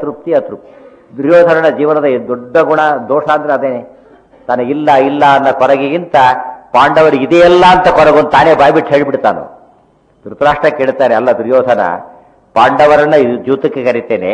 ತೃಪ್ತಿ ಅತೃಪ್ತಿ ದುರ್ಯೋಧನನ ಜೀವನದ ಈ ದೊಡ್ಡ ಗುಣ ದೋಷ ಅಂದ್ರೆ ಅದೇನೆ ತನಗಿಲ್ಲ ಇಲ್ಲ ಅನ್ನೋ ಕೊರಗಿಗಿಂತ ಪಾಂಡವರಿಗೆ ಇದೆಯಲ್ಲ ಅಂತ ಕೊರಗೊಂದು ತಾನೇ ಬಾಯ್ಬಿಟ್ಟು ಹೇಳ್ಬಿಡ್ತಾನು ಧೃತರಾಷ್ಟ್ರ ಕೇಳ್ತಾರೆ ಅಲ್ಲ ದುರ್ಯೋಧನ ಪಾಂಡವರನ್ನ ಇದು ಜೂತಕ್ಕೆ ಕರಿತೇನೆ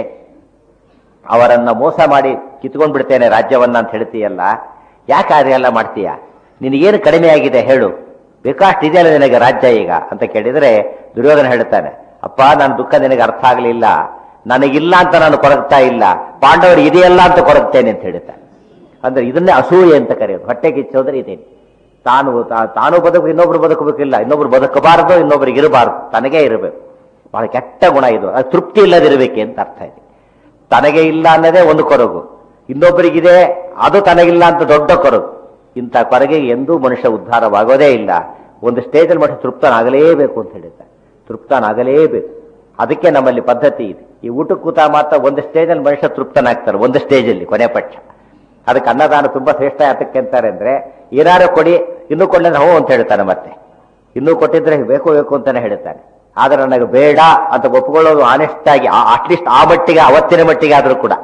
ಅವರನ್ನ ಮೋಸ ಮಾಡಿ ಕಿತ್ಕೊಂಡ್ ಬಿಡ್ತೇನೆ ರಾಜ್ಯವನ್ನ ಅಂತ ಹೇಳ್ತೀಯಲ್ಲ ಯಾಕೆ ಅದೆಲ್ಲ ಮಾಡ್ತೀಯ ನಿನಗೇನು ಕಡಿಮೆ ಆಗಿದೆ ಹೇಳು ಬೇಕಾಷ್ಟು ಇದೆಯಲ್ಲ ನಿನಗೆ ರಾಜ್ಯ ಈಗ ಅಂತ ಕೇಳಿದ್ರೆ ದುರ್ಯೋಧನ ಹೇಳ್ತಾನೆ ಅಪ್ಪ ನನ್ನ ದುಃಖ ನಿನಗೆ ಅರ್ಥ ಆಗಲಿಲ್ಲ ನನಗಿಲ್ಲ ಅಂತ ನಾನು ಕೊರಗ್ತಾ ಇಲ್ಲ ಪಾಂಡವರು ಇದೆಯಲ್ಲ ಅಂತ ಕೊರಗ್ತೇನೆ ಅಂತ ಹೇಳ್ತಾನೆ ಅಂದ್ರೆ ಇದನ್ನೇ ಅಸೂಯೆ ಅಂತ ಕರೆಯೋದು ಹೊಟ್ಟೆ ಕಿಚ್ಚೋದ್ರೆ ಇದೇನು ತಾನು ತಾ- ತಾನು ಬದುಕು ಇನ್ನೊಬ್ರು ಬದುಕಬೇಕಿಲ್ಲ ಇನ್ನೊಬ್ರು ಬದುಕಬಾರದು ಇನ್ನೊಬ್ರಿಗೆ ಇರಬಾರದು ತನಗೇ ಇರಬೇಕು ಬಹಳ ಕೆಟ್ಟ ಗುಣ ಇದು ಅದು ತೃಪ್ತಿ ಇಲ್ಲದಿರಬೇಕೆ ಅಂತ ಅರ್ಥ ಇದೆ ತನಗೆ ಇಲ್ಲ ಅನ್ನೋದೇ ಒಂದು ಕೊರಗು ಇನ್ನೊಬ್ಬರಿಗಿದೆ ಅದು ತನಗಿಲ್ಲ ಅಂತ ದೊಡ್ಡ ಕೊರಗು ಇಂಥ ಕೊರಗಿಗೆ ಎಂದೂ ಮನುಷ್ಯ ಉದ್ಧಾರವಾಗೋದೇ ಇಲ್ಲ ಒಂದು ಸ್ಟೇಜಲ್ಲಿ ಮನುಷ್ಯ ತೃಪ್ತನಾಗಲೇಬೇಕು ಅಂತ ಹೇಳಿದ್ದಾರೆ ತೃಪ್ತನಾಗಲೇಬೇಕು ಅದಕ್ಕೆ ನಮ್ಮಲ್ಲಿ ಪದ್ಧತಿ ಇದೆ ಈ ಊಟಕ್ಕೆ ಕೂತ ಮಾತ್ರ ಒಂದು ಸ್ಟೇಜಲ್ಲಿ ಮನುಷ್ಯ ತೃಪ್ತನಾಗ್ತಾರೆ ಒಂದು ಸ್ಟೇಜಲ್ಲಿ ಕೊನೆ ಪಕ್ಷ ಅದಕ್ಕೆ ಅನ್ನದಾನ ತುಂಬಾ ಶ್ರೇಷ್ಠ ಯಾತಕ್ಕೆ ಅಂತಾರೆ ಅಂದ್ರೆ ಏನಾರು ಕೊಡಿ ಇನ್ನೂ ಕೊಡಲಿಲ್ಲ ಹೋ ಅಂತ ಹೇಳ್ತಾನೆ ಮತ್ತೆ ಇನ್ನೂ ಕೊಟ್ಟಿದ್ರೆ ಬೇಕು ಬೇಕು ಅಂತಾನೆ ಹೇಳ್ತಾನೆ ಆದ್ರೆ ನನಗೆ ಬೇಡ ಅಂತ ಒಪ್ಕೊಳ್ಳೋದು ಆನೆಸ್ಟ್ ಆಗಿ ಅಟ್ಲೀಸ್ಟ್ ಆ ಮಟ್ಟಿಗೆ ಅವತ್ತಿನ ಮಟ್ಟಿಗೆ ಆದ್ರೂ ಕೂಡ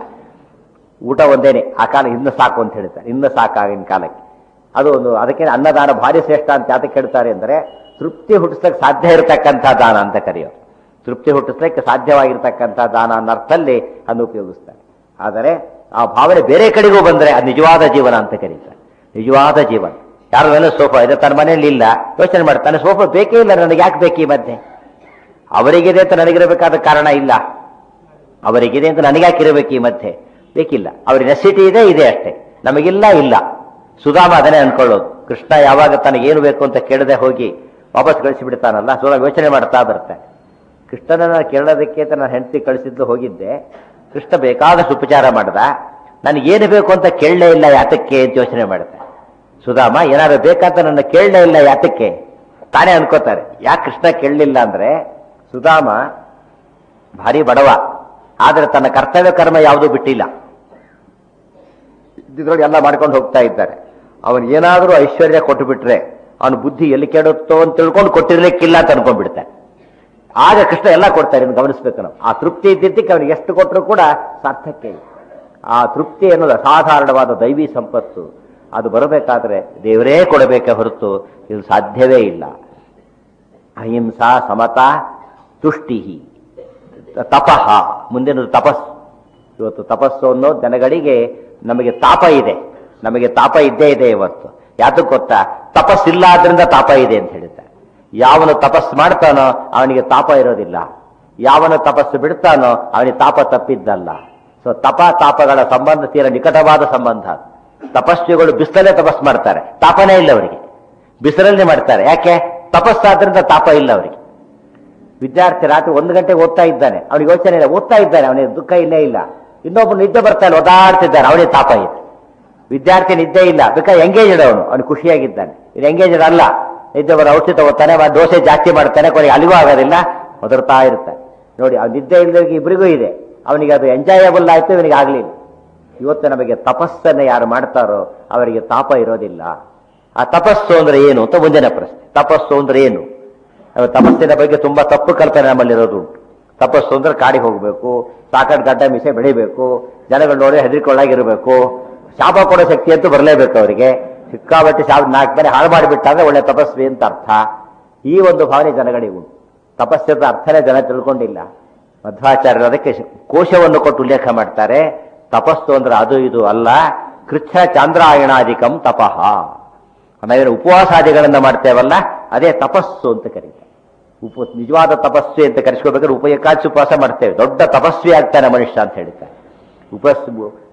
ಊಟ ಒಂದೇನೆ ಆ ಕಾಲ ಇನ್ನು ಸಾಕು ಅಂತ ಹೇಳ್ತಾರೆ ಇನ್ನು ಸಾಕು ಆಗಿನ ಕಾಲಕ್ಕೆ ಅದು ಒಂದು ಅದಕ್ಕೆ ಅನ್ನದಾನ ಭಾರಿ ಶ್ರೇಷ್ಠ ಅಂತ ಯಾತಕ್ಕೆ ಹೇಳ್ತಾರೆ ಅಂದ್ರೆ ತೃಪ್ತಿ ಹುಟ್ಟಿಸ್ಲಿಕ್ಕೆ ಸಾಧ್ಯ ಇರತಕ್ಕಂಥ ದಾನ ಅಂತ ಕರೆಯೋದು ತೃಪ್ತಿ ಹುಟ್ಟಿಸ್ಲಿಕ್ಕೆ ಸಾಧ್ಯವಾಗಿರ್ತಕ್ಕಂಥ ದಾನ ಅನ್ನೋ ಅರ್ಥದಲ್ಲಿ ಅದನ್ನು ಉಪಯೋಗಿಸ್ತಾರೆ ಆದರೆ ಆ ಭಾವನೆ ಬೇರೆ ಕಡೆಗೂ ಬಂದ್ರೆ ಅದು ನಿಜವಾದ ಜೀವನ ಅಂತ ಕರೀತಾರೆ ನಿಜವಾದ ಜೀವನ ಯಾರ ಮೇಲೆ ಸೋಫಾ ಇದೆ ತನ್ನ ಮನೆಯಲ್ಲಿ ಇಲ್ಲ ಯೋಚನೆ ಮಾಡ್ತಾನೆ ಸೋಫಾ ಬೇಕೇ ಇಲ್ಲ ನನಗೆ ಯಾಕೆ ಬೇಕು ಈ ಮಧ್ಯೆ ಅವರಿಗಿದೆ ಅಂತ ನನಗಿರಬೇಕಾದ ಕಾರಣ ಇಲ್ಲ ಅವರಿಗಿದೆ ಅಂತ ನನಗ್ಯಾಕೆ ಇರಬೇಕು ಈ ಮಧ್ಯೆ ಬೇಕಿಲ್ಲ ಅವ್ರಿಗೆ ನೆಸಿಟಿ ಇದೆ ಇದೆ ಅಷ್ಟೇ ನಮಗಿಲ್ಲ ಇಲ್ಲ ಸುಧಾಮ ಅದನ್ನೇ ಅನ್ಕೊಳ್ಳೋದು ಕೃಷ್ಣ ಯಾವಾಗ ತನಗೇನು ಬೇಕು ಅಂತ ಕೇಳದೆ ಹೋಗಿ ವಾಪಸ್ ಕಳಿಸಿಬಿಡ್ತಾನಲ್ಲ ಸುಧಾಮ ಯೋಚನೆ ಮಾಡ್ತಾ ಬರ್ತಾನೆ ಕೃಷ್ಣನನ್ನ ಕೇಳೋದಕ್ಕೆ ಅಂತ ನಾನು ಹೆಂಡತಿ ಕಳಿಸಿದ್ದು ಹೋಗಿದ್ದೆ ಕೃಷ್ಣ ಬೇಕಾದಷ್ಟು ಉಪಚಾರ ಮಾಡ್ದ ನನಗೇನು ಬೇಕು ಅಂತ ಕೇಳಲೇ ಇಲ್ಲ ಯಾತಕ್ಕೆ ಅಂತ ಯೋಚನೆ ಮಾಡ್ದೆ ಸುಧಾಮ ಏನಾದ್ರು ಬೇಕಂತ ನನ್ನ ಕೇಳಲೇ ಇಲ್ಲ ಯಾತಕ್ಕೆ ತಾನೇ ಅನ್ಕೋತಾರೆ ಯಾಕೆ ಕೃಷ್ಣ ಕೇಳಲಿಲ್ಲ ಅಂದ್ರೆ ಸುಧಾಮ ಭಾರಿ ಬಡವ ಆದ್ರೆ ತನ್ನ ಕರ್ತವ್ಯ ಕರ್ಮ ಯಾವುದೂ ಬಿಟ್ಟಿಲ್ಲ ಇದ್ರೊಳಗೆ ಎಲ್ಲ ಮಾಡ್ಕೊಂಡು ಹೋಗ್ತಾ ಇದ್ದಾರೆ ಅವನು ಏನಾದರೂ ಐಶ್ವರ್ಯ ಕೊಟ್ಟು ಬಿಟ್ರೆ ಅವನ ಬುದ್ಧಿ ಎಲ್ಲಿ ಕೆಡುತ್ತೋ ಅಂತ ತಿಳ್ಕೊಂಡು ಕೊಟ್ಟಿರ್ಲಿಕ್ಕಿಲ್ಲ ಅಂತ ಅನ್ಕೊಂಡ್ಬಿಡ್ತಾನೆ ಆಗ ಕೃಷ್ಣ ಎಲ್ಲ ಕೊಡ್ತಾರೆ ಇನ್ನು ಗಮನಿಸ್ಬೇಕು ನಾವು ಆ ತೃಪ್ತಿ ಇದ್ದಿದ್ದಕ್ಕೆ ಅವನಿಗೆ ಎಷ್ಟು ಕೊಟ್ಟರು ಕೂಡ ಸಾರ್ಥಕ್ಯ ಇಲ್ಲ ಆ ತೃಪ್ತಿ ಅನ್ನೋದು ಅಸಾಧಾರಣವಾದ ದೈವಿ ಸಂಪತ್ತು ಅದು ಬರಬೇಕಾದ್ರೆ ದೇವರೇ ಕೊಡಬೇಕೆ ಹೊರತು ಇದು ಸಾಧ್ಯವೇ ಇಲ್ಲ ಅಹಿಂಸಾ ಸಮತಾ ತುಷ್ಟಿ ತಪಃ ಮುಂದಿನದು ತಪಸ್ಸು ಇವತ್ತು ತಪಸ್ಸು ಅನ್ನೋ ಜನಗಳಿಗೆ ನಮಗೆ ತಾಪ ಇದೆ ನಮಗೆ ತಾಪ ಇದ್ದೇ ಇದೆ ಇವತ್ತು ಯಾತಕ್ಕೆ ಗೊತ್ತಾ ತಪಸ್ಸಿಲ್ಲ ಆದ್ರಿಂದ ತಾಪ ಇದೆ ಅಂತ ಹೇಳ್ತಾರೆ ಯಾವನು ತಪಸ್ಸು ಮಾಡ್ತಾನೋ ಅವನಿಗೆ ತಾಪ ಇರೋದಿಲ್ಲ ಯಾವನು ತಪಸ್ಸು ಬಿಡ್ತಾನೋ ಅವನಿಗೆ ತಾಪ ತಪ್ಪಿದ್ದಲ್ಲ ಸೊ ತಪ ತಾಪಗಳ ಸಂಬಂಧ ತೀರ ನಿಕಟವಾದ ಸಂಬಂಧ ಅದು. ತಪಸ್ವಿಗಳು ಬಿಸಿಲಲ್ಲೇ ತಪಸ್ಸು ಮಾಡ್ತಾರೆ ತಾಪನೇ ಇಲ್ಲ ಅವರಿಗೆ ಬಿಸಿಲಲ್ಲಿ ಮಾಡ್ತಾರೆ ಯಾಕೆ ತಪಸ್ಸಾದ್ರಿಂದ ತಾಪ ಇಲ್ಲ ಅವರಿಗೆ ವಿದ್ಯಾರ್ಥಿ ರಾತ್ರಿ ಒಂದು ಗಂಟೆಗೆ ಓದ್ತಾ ಇದ್ದಾನೆ ಅವನಿಗೆ ಯೋಚನೆ ಇಲ್ಲ ಓದ್ತಾ ಇದ್ದಾನೆ ಅವನಿಗೆ ದುಃಖ ಇಲ್ಲೇ ಇಲ್ಲ ಇನ್ನೊಬ್ಬನು ನಿದ್ದೆ ಬರ್ತಾ ಇಲ್ಲ ಓದಾಡ್ತಿದ್ದಾನೆ ಅವನಿಗೆ ತಾಪ ಇದೆ ವಿದ್ಯಾರ್ಥಿ ನಿದ್ದೆ ಇಲ್ಲ ಬೇಕಾ ಎಂಗೇಜ್ಡ್ ಅವನು ಅವನು ಖುಷಿಯಾಗಿದ್ದಾನೆ ಇದು ಎಂಗೇಜ್ಡ್ ಅಲ್ಲ ನಿದ್ದೆ ಬರೋ ಔಷಧಿ ತಗೋತಾನೆ ಮತ್ತೆ ದೋಸೆ ಜಾಸ್ತಿ ಮಾಡ್ತಾನೆ ಕೊನೆಗೆ ಅಲ್ಲಿಗೂ ಆಗೋದಿಲ್ಲ ಒದರ್ತಾ ಇರ್ತಾನೆ ನೋಡಿ ಅವ್ನು ನಿದ್ದೆ ಇಲ್ಲದವರಿಗೆ ಇಬ್ಬರಿಗೂ ಇದೆ ಅವನಿಗೆ ಅದು ಎಂಜಾಯಬಲ್ ಆಯ್ತು ಇವನಿಗೆ ಆಗ್ಲಿಲ್ಲ ಇವತ್ತು ನಮಗೆ ತಪಸ್ಸನ್ನು ಯಾರು ಮಾಡ್ತಾರೋ ಅವರಿಗೆ ತಾಪ ಇರೋದಿಲ್ಲ ಆ ತಪಸ್ಸು ಅಂದ್ರೆ ಏನು ಅಂತ ಮುಂದಿನ ಪ್ರಶ್ನೆ ತಪಸ್ಸು ಅಂದ್ರೆ ಏನು ನಾವು ತಪಸ್ಸಿನ ಬಗ್ಗೆ ತುಂಬಾ ತಪ್ಪು ಕಲ್ಪನೆ ನಮ್ಮಲ್ಲಿರೋದು ಉಂಟು ತಪಸ್ಸು ಅಂದ್ರೆ ಕಾಡಿಗೆ ಹೋಗ್ಬೇಕು ಸಾಕಟ್ ಗಡ್ಡ ಮೀಸೆ ಬೆಳಿಬೇಕು ಜನಗಳು ನೋಡಿ ಹೆದರಿಕೊಳ್ಳಾಗಿರ್ಬೇಕು ಶಾಪ ಕೊಡೋ ಶಕ್ತಿ ಅಂತೂ ಬರಲೇಬೇಕು ಅವರಿಗೆ ಸಿಕ್ಕಾಬಟ್ಟೆ ಶಾಪ ನಾಲ್ಕು ಮನೆ ಹಾಳು ಮಾಡಿಬಿಟ್ಟಾದ್ರೆ ಒಳ್ಳೆ ತಪಸ್ವಿ ಅಂತ ಅರ್ಥ ಈ ಒಂದು ಭಾವನೆ ಜನಗಳಿಗೆ ಉಂಟು ತಪಸ್ಸಿನ ಅರ್ಥನೇ ಜನ ತಿಳ್ಕೊಂಡಿಲ್ಲ ಮಧ್ವಾಚಾರ್ಯರು ಅದಕ್ಕೆ ಕೋಶವನ್ನು ಕೊಟ್ಟು ಉಲ್ಲೇಖ ಮಾಡ್ತಾರೆ ತಪಸ್ಸು ಅಂದ್ರೆ ಅದು ಇದು ಅಲ್ಲ ಕೃಚ್ಛ ಚಾಂದ್ರಾಯಣಾಧಿಕಂ ತಪಃ ನಾವೇನು ಉಪವಾಸಾದಿಗಳನ್ನ ಮಾಡ್ತೇವಲ್ಲ ಅದೇ ತಪಸ್ಸು ಅಂತ ಕರೀತಾರೆ ಉಪ ನಿಜವಾದ ತಪಸ್ವಿ ಅಂತ ಕರೆಸ್ಕೋಬೇಕಾದ್ರೆ ಉಪ ಏಕಾಚಿ ಉಪವಾಸ ಮಾಡ್ತೇವೆ ದೊಡ್ಡ ತಪಸ್ವಿ ಆಗ್ತಾನೆ ಮನುಷ್ಯ ಅಂತ ಹೇಳ್ತಾರೆ ಉಪಸ್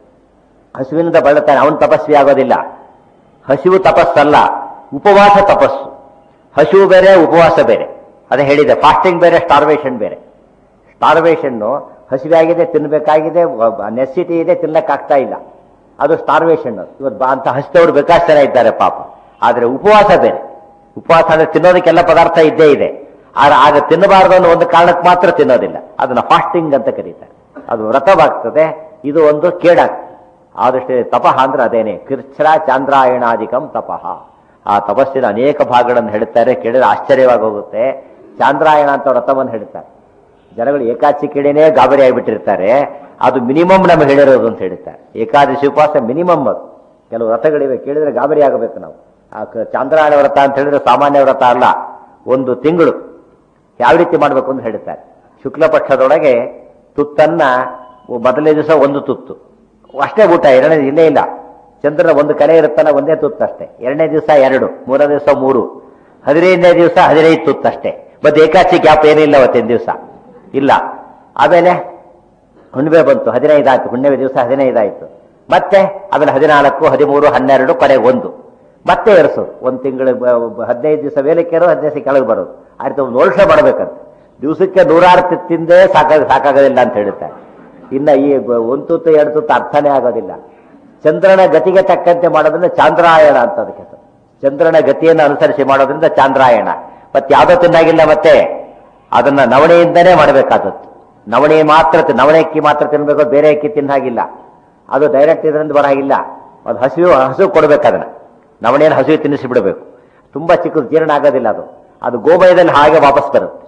ಹಸುವಿನಿಂದ ಬಳಲ್ತಾನೆ ಅವನು ತಪಸ್ವಿ ಆಗೋದಿಲ್ಲ ಹಸಿವು ತಪಸ್ಸಲ್ಲ ಉಪವಾಸ ತಪಸ್ಸು ಹಸಿವು ಬೇರೆ ಉಪವಾಸ ಬೇರೆ ಅದೇ ಹೇಳಿದೆ ಫಾಸ್ಟಿಂಗ್ ಬೇರೆ ಸ್ಟಾರ್ವೇಷನ್ ಬೇರೆ ಸ್ಟಾರ್ವೇಷನ್ನು ಹಸಿವೆ ಆಗಿದೆ ತಿನ್ಬೇಕಾಗಿದೆ ನೆಸಿಟಿ ಇದೆ ತಿನ್ನಕ್ಕಾಗ್ತಾ ಇಲ್ಲ ಅದು ಸ್ಟಾರ್ವೇಷನ್ ಇವತ್ತು ಬಾ- ಅಂತ ಹಸಿದವರು ಬೇಕಾಷ್ಟು ಜನ ಇದ್ದಾರೆ ಪಾಪ ಆದರೆ ಉಪವಾಸ ಬೇರೆ ಉಪವಾಸ ಅಂದ್ರೆ ತಿನ್ನೋದಕ್ಕೆಲ್ಲ ಪದಾರ್ಥ ಇದ್ದೇ ಇದೆ ಆದ್ರೆ ಆಗ ತಿನ್ನಬಾರದು ಅನ್ನೋ ಒಂದು ಕಾರಣಕ್ಕೆ ಮಾತ್ರ ತಿನ್ನೋದಿಲ್ಲ ಅದನ್ನ ಫಾಸ್ಟಿಂಗ್ ಅಂತ ಕರೀತಾರೆ ಅದು ವ್ರತವಾಗ್ತದೆ ಇದು ಒಂದು ಕೇಡಾಗ್ತದೆ ಆದಷ್ಟು ತಪಃ ಅಂದ್ರೆ ಅದೇನೆ ಕೃಚ್ಛ್ರ ಚಾಂದ್ರಾಯಣಾಧಿಕಂ ತಪಃ ಆ ತಪಸ್ಸಿನ ಅನೇಕ ಭಾಗಗಳನ್ನು ಹೇಳ್ತಾರೆ ಕೇಳಿದ್ರೆ ಆಶ್ಚರ್ಯವಾಗಿ ಹೋಗುತ್ತೆ ಚಾಂದ್ರಾಯಣ ಅಂತ ವ್ರತವನ್ನು ಹೇಳ್ತಾರೆ ಜನಗಳು ಏಕಾಚಿ ಕೇಳಿನೇ ಗಾಬರಿ ಆಗಿಬಿಟ್ಟಿರ್ತಾರೆ ಅದು ಮಿನಿಮಮ್ ನಮಗೆ ಹೇಳಿರೋದು ಅಂತ ಹೇಳ್ತಾರೆ ಏಕಾದಶಿ ಉಪವಾಸ ಮಿನಿಮಮ್ ಅದು ಕೆಲವು ವ್ರತಗಳಿವೆ ಕೇಳಿದ್ರೆ ಗಾಬರಿ ಆಗಬೇಕು ನಾವು ಆ ಕ- ಚಾಂದ್ರಾಯಣ ವ್ರತ ಅಂತ ಹೇಳಿದ್ರೆ ಸಾಮಾನ್ಯ ವ್ರತ ಅಲ್ಲ ಒಂದು ತಿಂಗಳು ಯಾವ ರೀತಿ ಮಾಡಬೇಕು ಅಂತ ಹೇಳ್ತಾರೆ ಶುಕ್ಲ ಪಕ್ಷದೊಳಗೆ ತುತ್ತನ್ನ ಮೊದಲನೇ ದಿವಸ ಒಂದು ತುತ್ತು ಅಷ್ಟೇ ಊಟ ಎರಡನೇ ಇಲ್ಲೇ ಇಲ್ಲ ಚಂದ್ರನ ಒಂದು ಕಲೆ ಇರುತ್ತಲ್ಲ ಒಂದೇ ತುತ್ತು ಅಷ್ಟೇ ಎರಡನೇ ದಿವಸ ಎರಡು ಮೂರನೇ ದಿವಸ ಮೂರು ಹದಿನೈದನೇ ದಿವಸ ಹದಿನೈದು ತುತ್ತು ಅಷ್ಟೇ ಮತ್ತೆ ಏಕಾಚಿ ಗ್ಯಾಪ್ ಏನಿಲ್ಲ ಅವತ್ತಿನ ದಿವಸ ಇಲ್ಲ ಆಮೇಲೆ ಹುಣ್ಣಿಮೆ ಬಂತು ಹದಿನೈದು ಆಯ್ತು ಹುಣ್ಣಿಮೆ ದಿವಸ ಹದಿನೈದು ಆಯ್ತು ಮತ್ತೆ ಆಮೇಲೆ ಹದಿನಾಲ್ಕು ಹದಿಮೂರು ಹನ್ನೆರಡು ಕೊನೆಗೆ ಒಂದು ಮತ್ತೆ ಏರಿಸೋದು ಒಂದು ತಿಂಗಳು ಹದಿನೈದು ದಿವಸ ಮೇಲಕ್ಕೇರೋ ಹದಿನೈದು ದಿವಸ ಕೆಳಗೆ ಬರೋದು ಆ ರೀತಿ ಒಂದು ವರ್ಷ ಮಾಡಬೇಕಂತ ದಿವಸಕ್ಕೆ ನೂರಾರು ತಿ- ತಿಂದೇ ಸಾಕಾಗ ಸಾಕಾಗೋದಿಲ್ಲ ಅಂತ ಹೇಳುತ್ತಾರೆ ಇನ್ನ ಈ ಬ- ಒಂದು ತುತ್ತು ಎರಡು ತುತ್ತು ಅರ್ಥನೇ ಆಗೋದಿಲ್ಲ ಚಂದ್ರನ ಗತಿಗೆ ತಕ್ಕಂತೆ ಮಾಡೋದ್ರಿಂದ ಚಾಂದ್ರಾಯಣ ಅಂತ ಅದಕ್ಕೆ ಹೆಸರು. ಚಂದ್ರನ ಗತಿಯನ್ನು ಅನುಸರಿಸಿ ಮಾಡೋದ್ರಿಂದ ಚಾಂದ್ರಾಯಣ ಮತ್ತೆ ಯಾವ್ದೋ ತಿನ್ನಾಗಿಲ್ಲ ಮತ್ತೆ ಅದನ್ನ ನವಣೆಯಿಂದನೇ ಮಾಡಬೇಕಾದದ್ದು ನವಣೆ ಮಾತ್ರ ತಿ- ನವಣೆ ಅಕ್ಕಿ ಮಾತ್ರ ತಿನ್ಬೇಕು ಬೇರೆ ಅಕ್ಕಿ ತಿನ್ನ ಹಾಗಿಲ್ಲ ಅದು ಡೈರೆಕ್ಟ್ ಇದರಿಂದ ಬರೋ ಹಾಗಿಲ್ಲ ಅದು ಹಸಿವು ಹಸು ಕೊಡ್ಬೇಕು ಅದನ್ನ ನವಣೆಯನ್ನು ಹಸಿವು ತಿನ್ನಿಸಿ ಬಿಡಬೇಕು ತುಂಬಾ ಚಿಕ್ಕದು ಜೀರ್ಣ ಆಗೋದಿಲ್ಲ ಅದು ಅದು ಗೋಮಯದಲ್ಲಿ ಹಾಗೆ ವಾಪಸ್ ಬರುತ್ತೆ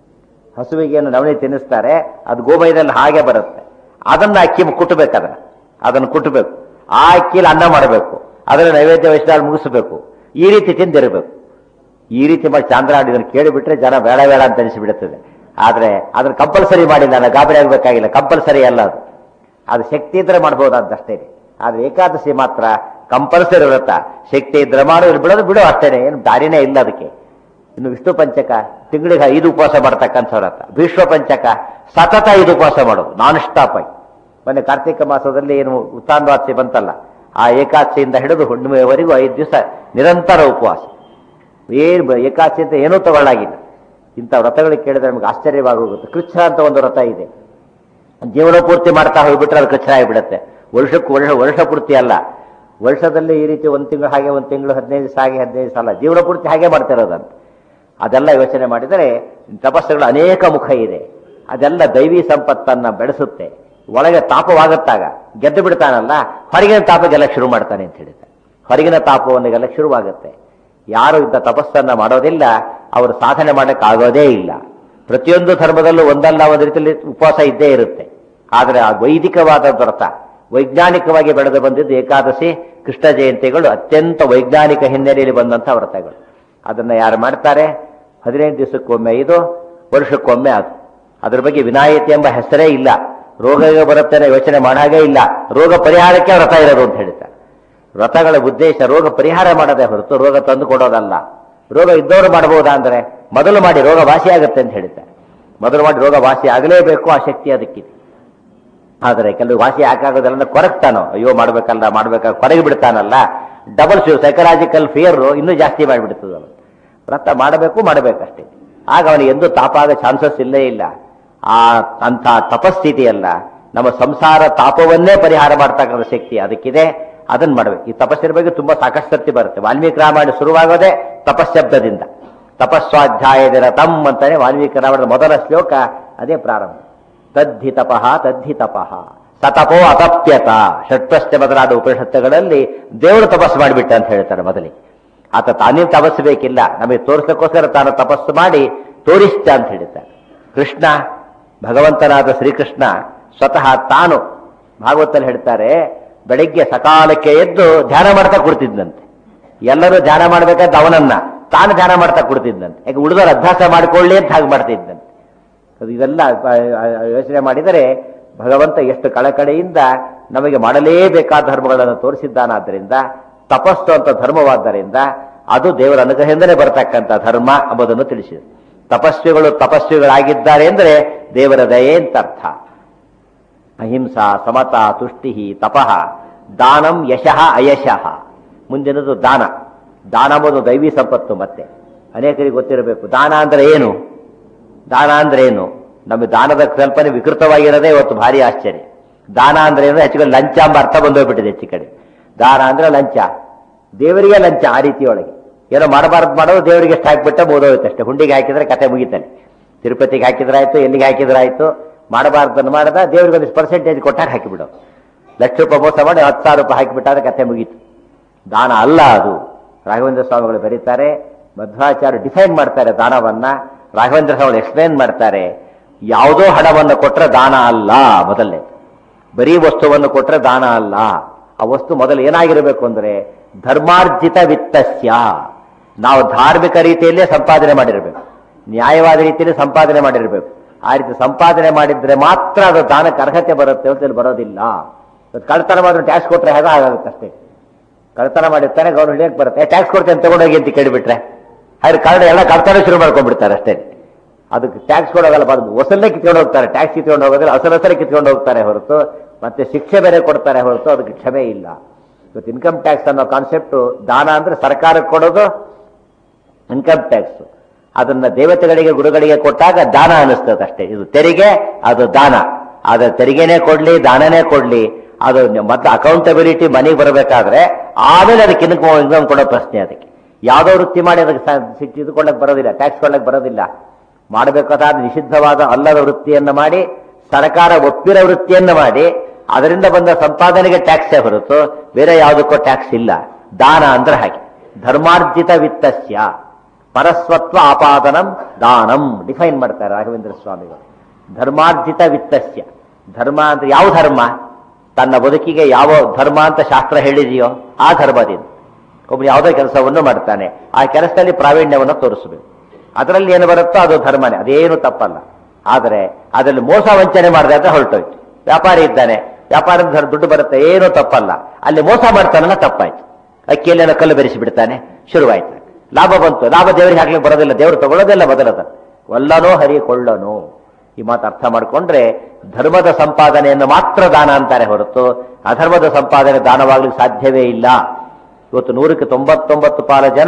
ಹಸುವಿಗೆ ಏನು ನವಣೆ ತಿನ್ನಿಸ್ತಾರೆ ಅದು ಗೋಮಯದಲ್ಲಿ ಹಾಗೆ ಬರುತ್ತೆ ಅದನ್ನ ಅಕ್ಕಿ ಕುಟ್ಟಬೇಕು ಅದನ್ನ ಅದನ್ನು ಕುಟ್ಟಬೇಕು ಆ ಅಕ್ಕಿಲಿ ಅನ್ನ ಮಾಡಬೇಕು ಅದನ್ನ ನೈವೇದ್ಯ ವಯಸ್ಸಿನಲ್ಲಿ ಮುಗಿಸಬೇಕು ಈ ರೀತಿ ತಿಂದಿರಬೇಕು ಈ ರೀತಿ ಮಾಡಿ ಚಾಂದ್ರಾಡಿ ಇದನ್ನು ಕೇಳಿಬಿಟ್ರೆ ಜನ ಬೇಡ ಬೇಡ ಅಂತ ಅನಿಸಿಬಿಡುತ್ತದೆ ಆದ್ರೆ ಅದನ್ನ ಕಂಪಲ್ಸರಿ ಮಾಡಿಲ್ಲ ನಾನು ಗಾಬರಿ ಆಗಬೇಕಾಗಿಲ್ಲ ಕಂಪಲ್ಸರಿ ಅಲ್ಲ ಅದು ಅದು ಶಕ್ತಿ ಇದ್ರೆ ಮಾಡ್ಬೋದಾದಷ್ಟೇ ಆದ್ರೆ ಏಕಾದಶಿ ಮಾತ್ರ ಕಂಪಲ್ಸರಿ ವ್ರತ ಶಕ್ತಿ ಇದ್ರೆ ಮಾಡು ಇಲ್ಲಿ ಬಿಡೋದು ಬಿಡು ಅಷ್ಟೇನೆ ಏನು ದಾರಿನೇ ಇಲ್ಲ ಅದಕ್ಕೆ ಇನ್ನು ವಿಷ್ಣು ಪಂಚಕ ತಿಂಗಳಿಗೆ ಐದು ಉಪವಾಸ ಮಾಡ್ತಕ್ಕಂಥ ವ್ರತ ಭೀಷ್ಮ ಪಂಚಕ ಸತತ ಐದು ಉಪವಾಸ ಮಾಡೋದು ನಾನ್ ಸ್ಟಾಪ್ ಆಗಿ ಮೊನ್ನೆ ಕಾರ್ತಿಕ ಮಾಸದಲ್ಲಿ ಏನು ಉತ್ತಾನ್ವಾಸಿ ಬಂತಲ್ಲ ಆ ಏಕಾದಶಿಯಿಂದ ಹಿಡಿದು ಹುಣ್ಣಿಮೆಯವರೆಗೂ ಐದು ದಿವಸ ನಿರಂತರ ಉಪವಾಸ ಏನು ಬ- ಏಕಾದಶಿ ಅಂತ ಏನೂ ತಗೊಳ್ಳಾಗಿಲ್ಲ ಇಂಥ ವ್ರತಗಳಿಗೆ ಕೇಳಿದ್ರೆ ನಮಗೆ ಆಶ್ಚರ್ಯವಾಗೋಗುತ್ತೆ ಕೃಚ್ಛ ಅಂತ ಒಂದು ವ್ರತ ಇದೆ ಜೀವನ ಪೂರ್ತಿ ಮಾಡ್ತಾ ಹೋಗ್ಬಿಟ್ರೆ ಅದು ಕಚ್ಚರ ಆಗಿಬಿಡುತ್ತೆ ವರ್ಷಕ್ಕೂ ವರ್ಷ ವರ್ಷ ಪೂರ್ತಿ ಅಲ್ಲ ವರ್ಷದಲ್ಲಿ ಈ ರೀತಿ ಒಂದು ತಿಂಗಳು ಹಾಗೆ ಒಂದು ತಿಂಗಳು ಹದಿನೈದು ದಿವಸ ಹಾಗೆ ಹದಿನೈದು ದಿವಸ ಅಲ್ಲ ಜೀವನ ಪೂರ್ತಿ ಹಾಗೆ ಮಾಡ್ತಿರೋದಂತ ಅದೆಲ್ಲ ಯೋಚನೆ ಮಾಡಿದರೆ ತಪಸ್ಸುಗಳು ಅನೇಕ ಮುಖ ಇದೆ ಅದೆಲ್ಲ ದೈವಿ ಸಂಪತ್ತನ್ನ ಬೆಳೆಸುತ್ತೆ ಒಳಗೆ ತಾಪವಾಗುತ್ತಾಗ ಗೆದ್ದು ಬಿಡ್ತಾನಲ್ಲ ಹೊರಗಿನ ತಾಪ ಗೆಲ್ಲಕ್ಕೆ ಶುರು ಮಾಡ್ತಾನೆ ಅಂತ ಹೇಳಿದ್ದಾರೆ ಹೊರಗಿನ ತಾಪವನ್ನು ಗೆಲ್ಲಕ್ಕೆ ಶುರುವಾಗುತ್ತೆ ಯಾರು ಇಂಥ ತಪಸ್ಸನ್ನ ಮಾಡೋದಿಲ್ಲ ಅವರು ಸಾಧನೆ ಮಾಡಕ್ಕೆ ಆಗೋದೇ ಇಲ್ಲ ಪ್ರತಿಯೊಂದು ಧರ್ಮದಲ್ಲೂ ಒಂದಲ್ಲ ಒಂದು ರೀತಿಯಲ್ಲಿ ಉಪವಾಸ ಇದ್ದೇ ಇರುತ್ತೆ ಆದರೆ ಆ ವೈದಿಕವಾದ ವ್ರತ ವೈಜ್ಞಾನಿಕವಾಗಿ ಬೆಳೆದು ಬಂದಿದ್ದು ಏಕಾದಶಿ ಕೃಷ್ಣ ಜಯಂತಿಗಳು ಅತ್ಯಂತ ವೈಜ್ಞಾನಿಕ ಹಿನ್ನೆಲೆಯಲ್ಲಿ ಬಂದಂಥ ವ್ರತಗಳು ಅದನ್ನ ಯಾರು ಮಾಡ್ತಾರೆ ಹದಿನೈದು ದಿವಸಕ್ಕೊಮ್ಮೆ ಇದು ವರ್ಷಕ್ಕೊಮ್ಮೆ ಅದು ಅದ್ರ ಬಗ್ಗೆ ವಿನಾಯಿತಿ ಎಂಬ ಹೆಸರೇ ಇಲ್ಲ ರೋಗ ಬರುತ್ತೆ ಅನ್ನೋ ಯೋಚನೆ ಮಾಡಾಗೇ ಇಲ್ಲ ರೋಗ ಪರಿಹಾರಕ್ಕೆ ವ್ರತ ಇರೋದು ಅಂತ ಹೇಳ್ತಾರೆ ವ್ರತಗಳ ಉದ್ದೇಶ ರೋಗ ಪರಿಹಾರ ಮಾಡದೆ ಹೊರತು ರೋಗ ತಂದು ಕೊಡೋದಲ್ಲ ರೋಗ ಇದ್ದವರು ಮಾಡಬಹುದಾ ಅಂದ್ರೆ ಮೊದಲು ಮಾಡಿ ರೋಗ ವಾಸಿ ಆಗುತ್ತೆ ಅಂತ ಹೇಳ್ತಾರೆ ಮೊದಲು ಮಾಡಿ ರೋಗ ವಾಸಿ ಆಗಲೇಬೇಕು ಆ ಶಕ್ತಿ ಅದಕ್ಕಿದೆ ಆದರೆ ಕೆಲವು ವಾಸಿ ಯಾಕಾಗೋದಿಲ್ಲ ಕೊರಗ್ತಾನೋ ಅಯ್ಯೋ ಮಾಡ್ಬೇಕಲ್ಲ ಮಾಡ್ಬೇಕ ಕೊರಗಿ ಬಿಡ್ತಾನಲ್ಲ ಡಬಲ್ ಸೈಕಲಾಜಿಕಲ್ ಫಿಯರ್ ಇನ್ನೂ ಜಾಸ್ತಿ ಮಾಡಿಬಿಡ್ತದೆ ಅವನು ವ್ರತ ಮಾಡಬೇಕು ಮಾಡಬೇಕಷ್ಟೇ ಆಗ ಅವನಿಗೆ ಎಂದೂ ತಾಪ ಆಗೋ ಚಾನ್ಸಸ್ ಇಲ್ಲೇ ಇಲ್ಲ ಆ ಅಂಥ ತಪಸ್ಥಿತಿಯಲ್ಲ ನಮ್ಮ ಸಂಸಾರ ತಾಪವನ್ನೇ ಪರಿಹಾರ ಮಾಡ್ತಕ್ಕಂಥ ಶಕ್ತಿ ಅದಕ್ಕಿದೆ ಅದನ್ನ ಮಾಡಬೇಕು ಈ ತಪಸ್ಸಿನ ಬಗ್ಗೆ ತುಂಬಾ ಸಾಕಷ್ಟು ಸರ್ತಿ ಬರುತ್ತೆ ವಾಲ್ಮೀಕಿ ರಾಮಾಯಣ ಶುರುವಾಗೋದೇ ತಪಶ್ಶಬ್ದದಿಂದ ತಪಸ್ವಾಧ್ಯಾಯದ ರಥಂ ಅಂತಾನೆ ವಾಲ್ಮೀಕಿ ರಾಮಾಯಣದ ಮೊದಲ ಶ್ಲೋಕ ಅದೇ ಪ್ರಾರಂಭ ತದ್ಧಿ ತಪಃ ತದ್ಧಿ ತಪಃ ಸತಪೋ ಅತಪ್ಯತ ಷಟ್ಪಶ್ಚ ಮೊದಲಾದ ಉಪನಿಷತ್ತುಗಳಲ್ಲಿ ದೇವರು ತಪಸ್ಸು ಮಾಡಿಬಿಟ್ಟ ಅಂತ ಹೇಳ್ತಾರೆ ಮೊದಲಿಗೆ ಆತ ತಾನೇ ತಪಸ್ಸು ಬೇಕಿಲ್ಲ ನಮಗೆ ತೋರಿಸಕ್ಕೋಸ್ಕರ ತಾನು ತಪಸ್ಸು ಮಾಡಿ ತೋರಿಸ್ತ ಅಂತ ಹೇಳ್ತಾರೆ ಕೃಷ್ಣ ಭಗವಂತನಾದ ಶ್ರೀಕೃಷ್ಣ ಸ್ವತಃ ತಾನು ಭಾಗವತಲ್ಲಿ ಹೇಳ್ತಾರೆ ಬೆಳಿಗ್ಗೆ ಸಕಾಲಕ್ಕೆ ಎದ್ದು ಧ್ಯಾನ ಮಾಡ್ತಾ ಕೊಡ್ತಿದ್ದಂತೆ ಎಲ್ಲರೂ ಧ್ಯಾನ ಮಾಡ್ಬೇಕಾದ್ರೆ ಅವನನ್ನ ತಾನು ಧ್ಯಾನ ಮಾಡ್ತಾ ಕೊಡ್ತಿದ್ದಂತೆ ಯಾಕೆ ಉಳಿದವರು ಅಭ್ಯಾಸ ಮಾಡಿಕೊಳ್ಳಿ ಅಂತ ಹಾಗೆ ಮಾಡ್ತಿದ್ದಂತೆ ಅದು ಇದೆಲ್ಲ ಆ, ಆ, ಯೋಚನೆ ಮಾಡಿದರೆ ಭಗವಂತ ಎಷ್ಟು ಕಳಕಳೆಯಿಂದ ನಮಗೆ ಮಾಡಲೇಬೇಕಾದ ಧರ್ಮಗಳನ್ನು ತೋರಿಸಿದ್ದಾನಾದ್ದರಿಂದ ತಪಸ್ಸು ಅಂತ ಧರ್ಮವಾದ್ದರಿಂದ ಅದು ದೇವರ ಅನುಗ್ರಹದಿಂದಲೇ ಬರತಕ್ಕಂಥ ಧರ್ಮ ಎಂಬುದನ್ನು ತಿಳಿಸಿದೆ ತಪಸ್ವಿಗಳು ತಪಸ್ವಿಗಳಾಗಿದ್ದಾರೆ ಅಂದರೆ ದೇವರ ದಯೆ ಅಂತ ಅರ್ಥ ಅಹಿಂಸಾ ಸಮತಾ ತುಷ್ಟಿ ತಪಃ ದಾನಂ ಯಶಃ ಅಯಶಃ ಮುಂದಿನದು ದಾನ ದಾನ ಎಂಬುದು ದೈವಿ ಸಂಪತ್ತು ಮತ್ತೆ ಅನೇಕರಿಗೆ ಗೊತ್ತಿರಬೇಕು ದಾನ ಅಂದ್ರೆ ಏನು ದಾನ ಅಂದ್ರೆ ಏನು ನಮ್ಮ ದಾನದ ಕಲ್ಪನೆ ವಿಕೃತವಾಗಿರೋದೇ ಇವತ್ತು ಭಾರಿ ಆಶ್ಚರ್ಯ ದಾನ ಅಂದ್ರೆ ಏನು ಹೆಚ್ಚು ಕಡೆ ಲಂಚ ಎಂಬ ಅರ್ಥ ಬಂದೋಗ್ಬಿಟ್ಟಿದೆ ಹೆಚ್ಚು ಕಡೆ ದಾನ ಅಂದ್ರೆ ಲಂಚ ದೇವರಿಗೆ ಲಂಚ ಆ ರೀತಿಯೊಳಗೆ ಏನೋ ಮಾಡಬಾರ್ದು ಮಾಡೋದು ದೇವರಿಗೆ ಎಷ್ಟು ಹಾಕಿಬಿಟ್ಟ ಬೋದೋಗುತ್ತೆ ಅಷ್ಟೇ ಹುಂಡಿಗೆ ಹಾಕಿದ್ರೆ ಕತೆ ಮುಗಿತಾನೆ ತಿರುಪತಿಗೆ ಹಾಕಿದ್ರಾಯ್ತು ಎಲ್ಲಿಗೆ ಹಾಕಿದ್ರಾಯ್ತು ಮಾಡಬಾರ್ದನ್ನು ಮಾಡದ ದೇವರಿಗೆ ಒಂದಿಷ್ಟು ಪರ್ಸೆಂಟೇಜ್ ಕೊಟ್ಟಾಗ ಹಾಕಿಬಿಡೋ ಲಕ್ಷ ರೂಪಾಯಿ ಮೋಸ ಮಾಡಿ ಹತ್ತು ಸಾವಿರ ರೂಪಾಯಿ ಹಾಕಿಬಿಟ್ಟಾದ್ರೆ ಕತೆ ಮುಗೀತು ದಾನ ಅಲ್ಲ ಅದು ರಾಘವೇಂದ್ರ ಸ್ವಾಮಿಗಳು ಬರೀತಾರೆ ಮಧ್ವಾಚಾರ್ಯ ಡಿಫೈನ್ ಮಾಡ್ತಾರೆ ದಾನವನ್ನ ರಾಘವೇಂದ್ರ ಸ್ವಾಮಿಗಳು ಎಕ್ಸ್ಪ್ಲೇನ್ ಮಾಡ್ತಾರೆ ಯಾವುದೋ ಹಣವನ್ನು ಕೊಟ್ಟರೆ ದಾನ ಅಲ್ಲ ಮೊದಲನೇ ಬರೀ ವಸ್ತುವನ್ನು ಕೊಟ್ರೆ ದಾನ ಅಲ್ಲ ಆ ವಸ್ತು ಮೊದಲು ಏನಾಗಿರಬೇಕು ಅಂದ್ರೆ ಧರ್ಮಾರ್ಜಿತ ವಿತ್ತಸ್ಯ ನಾವು ಧಾರ್ಮಿಕ ರೀತಿಯಲ್ಲೇ ಸಂಪಾದನೆ ಮಾಡಿರಬೇಕು ನ್ಯಾಯವಾದ ರೀತಿಯಲ್ಲಿ ಸಂಪಾದನೆ ಮಾಡಿರಬೇಕು ಆ ರೀತಿ ಸಂಪಾದನೆ ಮಾಡಿದ್ರೆ ಮಾತ್ರ ಅದು ದಾನಕ್ಕೆ ಅರ್ಹತೆ ಬರುತ್ತೆ ಅಂತ ಹೇಳಿ ಬರೋದಿಲ್ಲ ಇವತ್ತು ಕಳ್ತನ ಮಾಡಿದ್ರೆ ಟ್ಯಾಕ್ಸ್ ಕೊಟ್ರೆ ಹೇಗ ಆಗುತ್ತೆ ಅಷ್ಟೇ ಕಳ್ತನ ಮಾಡಿರ್ತಾನೆ ಗೌರ್ಮೆಂಟ್ ಹಿಡಿಯಕ್ಕೆ ಬರುತ್ತೆ ಟ್ಯಾಕ್ಸ್ ಕೊಡ್ತೇನೆ ತಗೊಂಡೋಗಿ ಅಂತ ಕೇಳಿಬಿಟ್ರೆ ಹಾಗೆ ಕಾರ್ಡ್ ಎಲ್ಲ ಕಳ್ತನ ಶುರು ಮಾಡ್ಕೊಂಡ್ಬಿಡ್ತಾರೆ ಅಷ್ಟೇ ಅದಕ್ಕೆ ಟ್ಯಾಕ್ಸ್ ಕೊಡೋಗಲ್ಲ ಬಂದು ಹೊಸಲ್ಲೇ ಕಿತ್ಕೊಂಡು ಹೋಗ್ತಾರೆ ಟ್ಯಾಕ್ಸ್ ಕಿತ್ಕೊಂಡು ಹೋಗೋದ್ರೆ ಹಸರು ಹಸರೇ ಕಿತ್ಕೊಂಡು ಹೋಗ್ತಾರೆ ಹೊರತು ಮತ್ತೆ ಶಿಕ್ಷೆ ಬೇರೆ ಕೊಡ್ತಾರೆ ಹೊರತು ಅದಕ್ಕೆ ಕ್ಷಮೆ ಇಲ್ಲ ಇವತ್ತು ಇನ್ಕಮ್ ಟ್ಯಾಕ್ಸ್ ಅನ್ನೋ ಕಾನ್ಸೆಪ್ಟ್ ದಾನ ಅಂದ್ರೆ ಸರ್ಕಾರಕ್ಕೆ ಕೊಡೋದು ಇನ್ಕಮ್ ಟ್ಯಾಕ್ಸ್ ಅದನ್ನ ದೇವತೆಗಳಿಗೆ ಗುರುಗಳಿಗೆ ಕೊಟ್ಟಾಗ ದಾನ ಅನಿಸ್ತದೆ ಅಷ್ಟೇ ಇದು ತೆರಿಗೆ ಅದು ದಾನ ಆದ್ರೆ ತೆರಿಗೆನೇ ಕೊಡ್ಲಿ ದಾನನೇ ಕೊಡ್ಲಿ ಅದು ಮತ್ತೆ ಅಕೌಂಟಬಿಲಿಟಿ ಮನೆಗೆ ಬರಬೇಕಾದ್ರೆ ಆಮೇಲೆ ಅದಕ್ಕೆ ಇನ್ಕಮ್ ಇನ್ಕಮ್ ಕೊಡೋ ಪ್ರಶ್ನೆ ಅದಕ್ಕೆ ಯಾವುದೋ ವೃತ್ತಿ ಮಾಡಿ ಅದಕ್ಕೆ ಸ- ಸಿಕ್- ಇದು ಕೊಡಕ್ ಬರೋದಿಲ್ಲ ಟ್ಯಾಕ್ಸ್ ಕೊಡಕ್ ಬರೋದಿಲ್ಲ ಮಾಡಬೇಕಾದ ನಿಷಿದ್ಧವಾದ ಅಲ್ಲದ ವೃತ್ತಿಯನ್ನ ಮಾಡಿ ಸರ್ಕಾರ ಒಪ್ಪಿರೋ ವೃತ್ತಿಯನ್ನ ಮಾಡಿ ಅದರಿಂದ ಬಂದ ಸಂಪಾದನೆಗೆ ಟ್ಯಾಕ್ಸೇ ಹೊರತು ಬೇರೆ ಯಾವುದಕ್ಕೂ ಟ್ಯಾಕ್ಸ್ ಇಲ್ಲ ದಾನ ಅಂದ್ರೆ ಹಾಗೆ ಧರ್ಮಾರ್ಜಿತ ವಿತ್ತಸ್ಯ ಪರಸ್ವತ್ವ ಆಪಾದನಂ ದಾನಂ ಡಿಫೈನ್ ಮಾಡ್ತಾರೆ ರಾಘವೇಂದ್ರ ಸ್ವಾಮಿಗಳು ಧರ್ಮಾರ್ಜಿತ ವಿತ್ತಸ್ಯ ಧರ್ಮ ಅಂದ್ರೆ ಯಾವ ಧರ್ಮ ತನ್ನ ಬದುಕಿಗೆ ಯಾವ ಧರ್ಮ ಅಂತ ಶಾಸ್ತ್ರ ಹೇಳಿದೆಯೋ ಆ ಧರ್ಮದಿಂದ ಒಬ್ಬನು ಯಾವುದೋ ಕೆಲಸವನ್ನು ಮಾಡ್ತಾನೆ ಆ ಕೆಲಸದಲ್ಲಿ ಪ್ರಾವೀಣ್ಯವನ್ನು ತೋರಿಸಬೇಕು ಅದರಲ್ಲಿ ಏನು ಬರುತ್ತೋ ಅದು ಧರ್ಮನೇ ಅದೇನು ತಪ್ಪಲ್ಲ ಆದರೆ ಅದರಲ್ಲಿ ಮೋಸ ವಂಚನೆ ಮಾಡಿದೆ ಅಂತ ಹೊರಟೋಯ್ತು ವ್ಯಾಪಾರಿ ಇದ್ದಾನೆ ವ್ಯಾಪಾರದ ಧರ್- ದುಡ್ಡು ಬರುತ್ತೆ ಏನೂ ತಪ್ಪಲ್ಲ ಅಲ್ಲಿ ಮೋಸ ಮಾಡ್ತಾನಲ್ಲ ತಪ್ಪಾಯ್ತು ಅಕ್ಕಿಯಲ್ಲೇನೋ ಕಲ್ಲು ಬೆರೆಸಿ ಬಿಡ್ತಾನೆ ಶುರುವಾಯ್ತು ಲಾಭ ಬಂತು ಲಾಭ ದೇವರಿಗೆ ಹಾಕ್ಲಿಕ್ಕೆ ಬರೋದಿಲ್ಲ ದೇವರು ತಗೊಳ್ಳೋದಿಲ್ಲ ಮೊದಲದ ಒಲ್ಲನೋ ಹರಿ ಕೊಳ್ಳನೋ ಈ ಮಾತು ಅರ್ಥ ಮಾಡ್ಕೊಂಡ್ರೆ ಧರ್ಮದ ಸಂಪಾದನೆಯನ್ನು ಮಾತ್ರ ದಾನ ಅಂತಾರೆ ಹೊರತು ಅಧರ್ಮದ ಸಂಪಾದನೆ ದಾನವಾಗ್ಲಿಕ್ಕೆ ಸಾಧ್ಯವೇ ಇಲ್ಲ ಇವತ್ತು ನೂರಕ್ಕೆ ತೊಂಬತ್ತೊಂಬತ್ತು ಪಾಲು ಜನ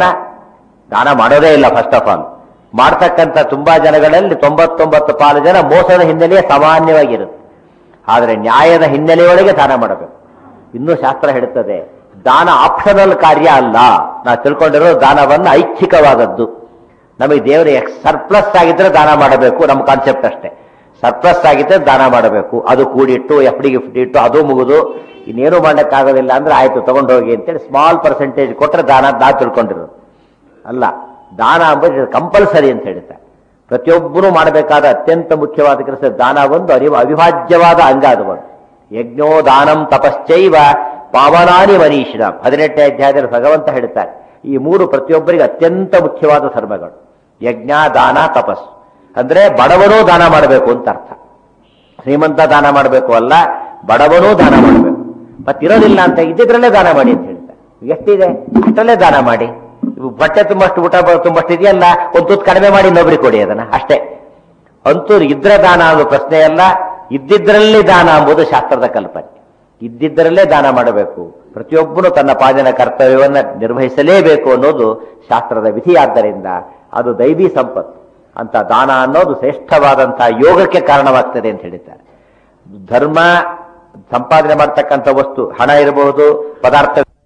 ದಾನ ಮಾಡೋದೇ ಇಲ್ಲ ಫಸ್ಟ್ ಆಫ್ ಆಲ್ ಮಾಡ್ತಕ್ಕಂಥ ತುಂಬಾ ಜನಗಳಲ್ಲಿ ತೊಂಬತ್ತೊಂಬತ್ತು ಪಾಲು ಜನ ಮೋಸದ ಹಿನ್ನೆಲೆಯೇ ಸಾಮಾನ್ಯವಾಗಿರುತ್ತೆ ಆದರೆ ನ್ಯಾಯದ ಹಿನ್ನೆಲೆಯೊಳಗೆ ದಾನ ಮಾಡಬೇಕು ಇನ್ನೂ ಶಾಸ್ತ್ರ ಹೇಳುತ್ತದೆ ದಾನ ಆಪ್ಷನಲ್ ಕಾರ್ಯ ಅಲ್ಲ ನಾವು ತಿಳ್ಕೊಂಡಿರೋ ದಾನವನ್ನು ಐಚ್ಛಿಕವಾದದ್ದು ನಮಗೆ ದೇವರ ಸರ್ಪ್ಲಸ್ ಆಗಿದ್ರೆ ದಾನ ಮಾಡಬೇಕು ನಮ್ಮ ಕಾನ್ಸೆಪ್ಟ್ ಅಷ್ಟೇ ಸರ್ಪ್ಲಸ್ ಆಗಿದ್ರೆ ದಾನ ಮಾಡಬೇಕು ಅದು ಕೂಡಿಟ್ಟು ಎಫ್ ಡಿ ಗಿಫ್ಟ್ ಇಟ್ಟು ಅದು ಮುಗಿದು ಇನ್ನೇನು ಮಾಡಕ್ಕಾಗೋದಿಲ್ಲ ಅಂದ್ರೆ ಆಯ್ತು ತಗೊಂಡೋಗಿ ಅಂತೇಳಿ ಸ್ಮಾಲ್ ಪರ್ಸೆಂಟೇಜ್ ಕೊಟ್ಟರೆ ದಾನ ನಾ ತಿಳ್ಕೊಂಡಿರೋದು ಅಲ್ಲ ದಾನ ಅಂಬುದು ಕಂಪಲ್ಸರಿ ಅಂತ ಹೇಳ್ತಾರೆ ಪ್ರತಿಯೊಬ್ಬರೂ ಮಾಡಬೇಕಾದ ಅತ್ಯಂತ ಮುಖ್ಯವಾದ ಕೆಲಸ ದಾನ ಒಂದು ಅರಿವು ಅವಿಭಾಜ್ಯವಾದ ಅಂಗ ಅದು ಒಂದು ಯಜ್ಞೋ ದಾನಂ ತಪಶ್ಚೈವ ಪಾವನಾನಿ ಮನೀಷಿನ ಹದಿನೆಂಟನೇ ಅಧ್ಯಾಯದಲ್ಲಿ ಭಗವಂತ ಹೇಳ್ತಾರೆ ಈ ಮೂರು ಪ್ರತಿಯೊಬ್ಬರಿಗೆ ಅತ್ಯಂತ ಮುಖ್ಯವಾದ ಧರ್ಮಗಳು ಯಜ್ಞ ದಾನ ತಪಸ್ಸು ಅಂದ್ರೆ ಬಡವನೂ ದಾನ ಮಾಡಬೇಕು ಅಂತ ಅರ್ಥ ಶ್ರೀಮಂತ ದಾನ ಮಾಡಬೇಕು ಅಲ್ಲ ಬಡವನೂ ದಾನ ಮಾಡಬೇಕು ಮತ್ತಿರೋದಿಲ್ಲ ಅಂತ ಇದ್ದಿದ್ರಲ್ಲೇ ದಾನ ಮಾಡಿ ಅಂತ ಹೇಳ್ತಾರೆ ಎಷ್ಟಿದೆ ಅಷ್ಟರಲ್ಲೇ ದಾನ ಮಾಡಿ ಇವು ಬಟ್ಟೆ ತುಂಬಷ್ಟು ಊಟ ಬ- ತುಂಬಷ್ಟು ಇದೆಯಲ್ಲ ಒಂದು ತುತ್ತು ಕಡಿಮೆ ಮಾಡಿ ಇನ್ನೊಬ್ರಿಗೆ ಕೊಡಿ ಅದನ್ನ ಅಷ್ಟೇ ಅಂತೂ ಇದ್ರೆ ದಾನ ಅನ್ನೋ ಪ್ರಶ್ನೆ ಅಲ್ಲ ಇದ್ದಿದ್ರಲ್ಲಿ ದಾನ ಎಂಬುದು ಶಾಸ್ತ್ರದ ಕಲ್ಪನೆ ಇದ್ದಿದ್ದರಲ್ಲೇ ದಾನ ಮಾಡಬೇಕು ಪ್ರತಿಯೊಬ್ಬನು ತನ್ನ ಪಾದನ ಕರ್ತವ್ಯವನ್ನ ನಿರ್ವಹಿಸಲೇಬೇಕು ಅನ್ನೋದು ಶಾಸ್ತ್ರದ ವಿಧಿಯಾದ್ದರಿಂದ ಅದು ದೈವಿ ಸಂಪತ್ತು ಅಂತ ದಾನ ಅನ್ನೋದು ಶ್ರೇಷ್ಠವಾದಂತಹ ಯೋಗಕ್ಕೆ ಕಾರಣವಾಗ್ತದೆ ಅಂತ ಹೇಳಿದ್ದಾರೆ ಧರ್ಮ ಸಂಪಾದನೆ ಮಾಡ್ತಕ್ಕಂಥ ವಸ್ತು ಹಣ ಇರಬಹುದು ಪದಾರ್ಥ